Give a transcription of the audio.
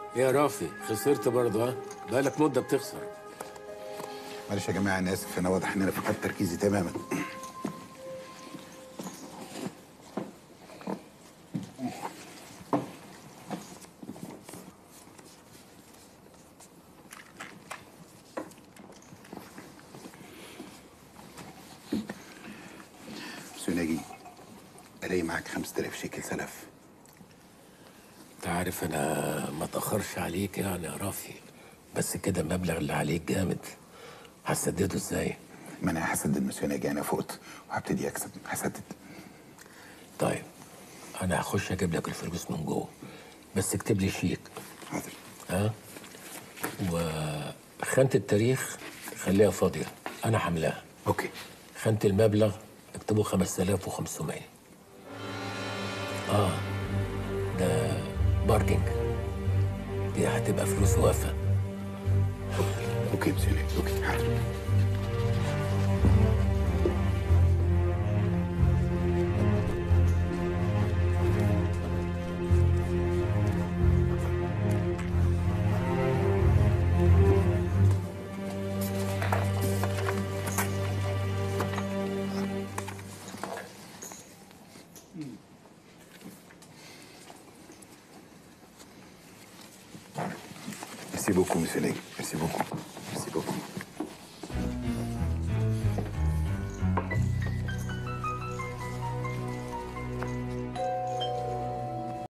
يا رافي خسرت برضه ها بقالك مده بتخسر معلش يا جماعه انا اسف انا واضح ان انا فقدت تركيزي تماما سناجي الاقي معاك 5000 شيكل سلف انت عارف انا ما اتاخرش عليك يعني يا رافي بس كده المبلغ اللي عليك جامد هسدده ازاي ما انا هسدد مسيوناجي انا فقت وهبتدي اكسب هسدد طيب انا هخش اجيب لك الفلوس من جوه بس اكتب لي شيك حاضر ها وخانة التاريخ خليها فاضية أنا حملاها اوكي خانة المبلغ اكتبوا 5500 آه ده باركينج دي هتبقى فلوس وقفة اوكي مسيوناجي اوكي حاضر Merci beaucoup, monsieur Leg. Merci beaucoup. Merci beaucoup.